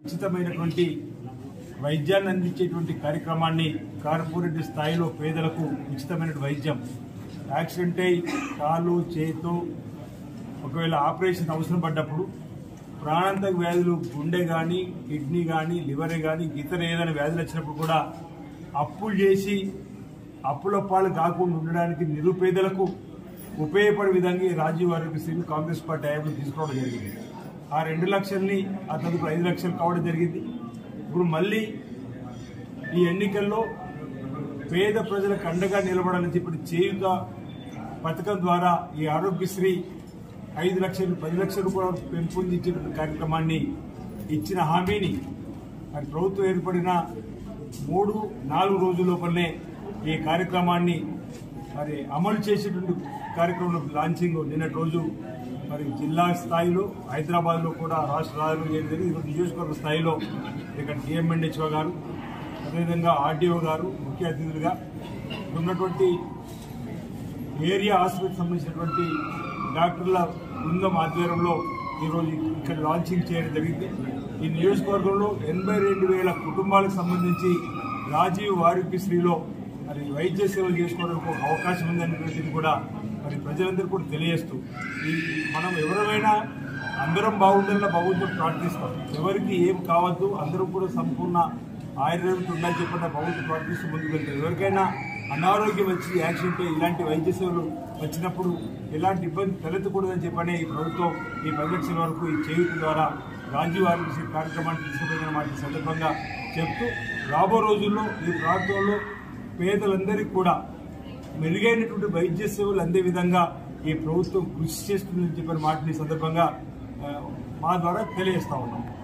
ఉచితమైనటువంటి వైద్యాన్ని అందించేటువంటి కార్యక్రమాన్ని కార్పొరేట్ స్థాయిలో పేదలకు ఉచితమైన వైద్యం యాక్సిడెంట్ అయి కాలు చేతు ఒకవేళ ఆపరేషన్ అవసరం పడ్డప్పుడు ప్రాణాంతక వ్యాధులు గుండె కానీ కిడ్నీ కానీ లివర్ కానీ ఇతర ఏదైనా వ్యాధులు వచ్చినప్పుడు కూడా అప్పులు చేసి అప్పుల పాలు కాకుండా ఉండడానికి నిరుపేదలకు ఉపయోగపడే విధంగా ఈ రాజీవ్ ఆరోగ్యశ్రీని కాంగ్రెస్ పార్టీ హయాంలో తీసుకోవడం జరిగింది ఆ రెండు లక్షల్ని ఆ తదుపరి ఐదు లక్షలు కావడం జరిగింది ఇప్పుడు మళ్ళీ ఈ ఎన్నికల్లో పేద ప్రజలకు అండగా నిలబడాలని చెప్పి చేయుత పథకం ద్వారా ఈ ఆరోగ్యశ్రీ ఐదు లక్షలు పది లక్షలు కూడా పెంపొందించిన కార్యక్రమాన్ని ఇచ్చిన హామీని మరి ప్రభుత్వం ఏర్పడిన మూడు నాలుగు రోజుల లోపలనే ఈ కార్యక్రమాన్ని మరి అమలు చేసేటువంటి కార్యక్రమంలో లాంచింగ్ నిన్నటి రోజు మరి జిల్లా స్థాయిలో హైదరాబాద్లో కూడా రాష్ట్ర రాజధానిలో చేయడం జరిగింది ఈరోజు నియోజకవర్గ స్థాయిలో ఇక్కడ డిఎంఎన్హెచ్ఓ గారు అదేవిధంగా ఆర్డీఓ గారు ముఖ్య అతిథులుగా ఇక్కడ ఉన్నటువంటి ఏరియా హాస్పిటల్ సంబంధించినటువంటి డాక్టర్ల బృందం ఆధ్వర్యంలో ఈరోజు ఇక్కడ లాంచింగ్ చేయడం జరిగింది ఈ నియోజకవర్గంలో ఎనభై రెండు వేల కుటుంబాలకు సంబంధించి రాజీవ్ ఆరోగ్యశ్రీలో మరి వైద్య సేవలు చేసుకోవడానికి ఒక అవకాశం ఉందనేటువంటిది కూడా మరి ప్రజలందరూ కూడా తెలియజేస్తూ ఈ మనం ఎవరైనా అందరం బాగుండాలని భగవంతుడు ప్రార్థిస్తాం ఎవరికి ఏం కావద్దు అందరూ కూడా సంపూర్ణ ఆయుర్వేదం ఉండాలని చెప్పిన భగవంతుడు ప్రార్థిస్తూ ముందుకు వెళ్తారు ఎవరికైనా అనారోగ్యం వచ్చి యాక్సిడెంట్ అయ్యి ఇలాంటి వైద్య సేవలు వచ్చినప్పుడు ఎలాంటి ఇబ్బంది తలెత్తకూడదని చెప్పనే ఈ ప్రభుత్వం ఈ పది లక్షల వరకు ఈ చేయుత ద్వారా రాజీవ్ ఆరోగ్యశ్రీ కార్యక్రమాన్ని తీసుకుపోయిన మాట ఈ సందర్భంగా చెప్తూ రాబో రోజుల్లో ఈ ప్రాంతంలో పేదలందరికీ కూడా మెరుగైనటువంటి వైద్య సేవలు అందే విధంగా ఈ ప్రభుత్వం కృషి చేస్తుందని చెప్పిన మాటని ఈ సందర్భంగా ఆ, మా ద్వారా తెలియజేస్తా ఉన్నాం